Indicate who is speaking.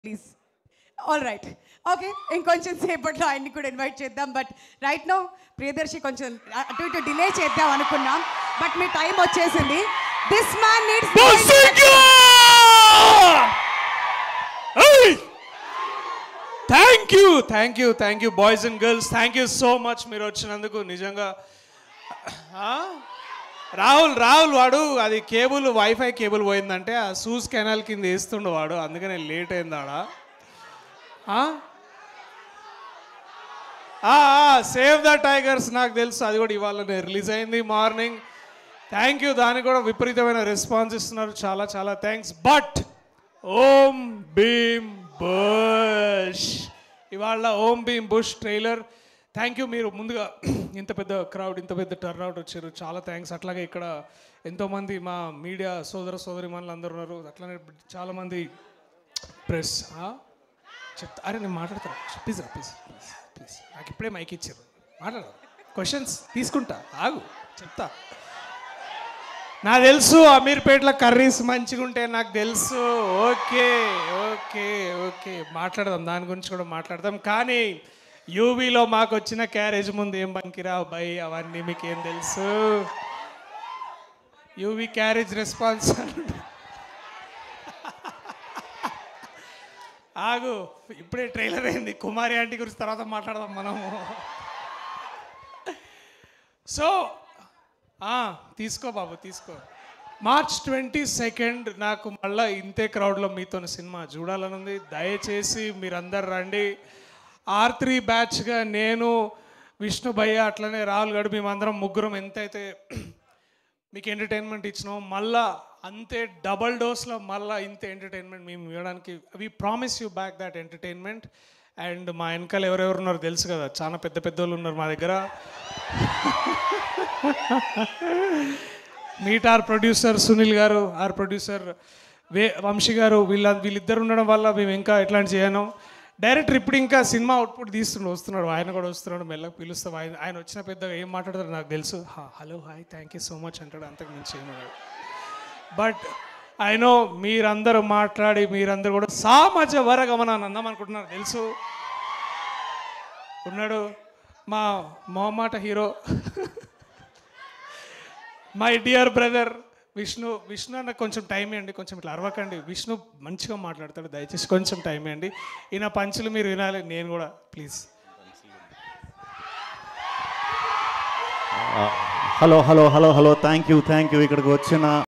Speaker 1: Please all right okay ఇంకొంచెం సేపట్లో ఆయన్ని కూడా ఇన్వైట్ చేద్దాం బట్ రైట్ నో ప్రియదర్శి కొంచెం అటు ఇటు డిలే చేద్దాం అనుకున్నాం బట్ మీ టైం వచ్చేసింది this man needs
Speaker 2: thank you thank you thank you boys and girls thank you so much మీరు వచ్చినందుకు నిజంగా ఆ? రాహుల్ రాహుల్ వాడు అది కేబుల్ వైఫై కేబుల్ పోయిందంటే ఆ సూజ్ కెనాల్ కింద వేస్తుండు వాడు అందుకనే లేట్ అయింది ఆడ సేవ్ ద టైగర్స్ నాకు తెలుసు అది కూడా ఇవాళ రిలీజ్ అయింది మార్నింగ్ థ్యాంక్ యూ దానికి కూడా విపరీతమైన రెస్పాన్స్ ఇస్తున్నారు చాలా చాలా థ్యాంక్స్ బట్ ఓం భీమ్ బుష్ ఇవాళ Om Bheem Bush trailer thank you మీరు ముందుగా ఇంత పెద్ద క్రౌడ్ ఇంత పెద్ద టర్న్అవుట్ వచ్చారు చాలా థ్యాంక్స్ అట్లాగే ఇక్కడ ఎంతోమంది మా మీడియా సోదర సోదరి అందరూ ఉన్నారు అట్లానే చాలామంది ప్రెస్ చెప్తా అరే నేను మాట్లాడతాను ప్లీజ్ ప్లీజ్ ప్లీజ్ ప్లీజ్ నాకు ఇప్పుడే మైక్ ఇచ్చారు మాట్లాడు క్వశ్చన్స్ తీసుకుంటా ఆగు చెప్తా నాకు తెలుసు అమీర్పేటలో కర్రీస్ మంచిగా ఉంటాయి నాకు తెలుసు ఓకే ఓకే ఓకే మాట్లాడదాం దాని గురించి కూడా మాట్లాడదాం కానీ యూవీలో మాకు వచ్చిన క్యారేజ్ ముందు ఏం బంకిరావు బై అవన్నీ మీకు ఏం తెలుసు యూవీ క్యారేజ్ రెస్పాన్స్ ఆగు ఇప్పుడే ట్రైలర్ అయింది కుమారి ఆంటీ గురించి తర్వాత మాట్లాడదాం మనము సో ఆ, తీసుకో బాబు తీసుకో మార్చ్ ట్వంటీ సెకండ్ నాకు మళ్ళీ ఇంతే క్రౌడ్లో మీతో సినిమా చూడాలని ఉంది దయచేసి మీరందరు రండి ఆర్ త్రీ బ్యాచ్గా నేను విష్ణు భయ్య అట్లనే రాహుల్ గడు మేమందరం ముగ్గురం ఎంతైతే మీకు ఎంటర్టైన్మెంట్ ఇచ్చినాం మళ్ళా అంతే డబల్ డోస్లో మళ్ళా ఇంత ఎంటర్టైన్మెంట్ మేము ఇవ్వడానికి we promise you back that entertainment and మా వెనకాల ఎవరెవరు ఉన్నారో తెలుసు కదా చాలా పెద్ద పెద్ద వాళ్ళు ఉన్నారు మా దగ్గర మీట్ ఆర్ ప్రొడ్యూసర్ సునీల్ గారు ఆర్ ప్రొడ్యూసర్ వే వంశీ గారు వీళ్ళ వీళ్ళిద్దరు ఉండడం వల్ల మేము ఇంకా ఎట్లాంటి చేయను డైరెక్టర్ ఇప్పుడు ఇంకా సినిమా అవుట్పుట్ తీస్తుండు వస్తున్నాడు ఆయన కూడా వస్తున్నాడు మెల్లగా పిలుస్తాం ఆయన ఆయన వచ్చిన పెద్దగా ఏం మాట్లాడతారు నాకు తెలుసు hello hi thank you so much అంటాడు అంతకు మించి ఏమన్నాడు బట్ ఐ నో మీరందరూ మాట్లాడి మీరందరూ కూడా సామాజ వరగమన అని అందాం అనుకుంటున్నారు తెలుసు ఉన్నాడు మా మొహమాట hero my dear brother Vishnu Vishnu అన్న కొంచెం టైం ఇవ్వండి కొంచెం ఇట్లా అరవకండి విష్ణు మంచిగా మాట్లాడతాడు దయచేసి కొంచెం టైం ఇవ్వండి ఈయన పంచులు మీరు వినాలి నేను కూడా please
Speaker 3: hello hello hello hello thank you thank you ఇక్కడికి వచ్చిన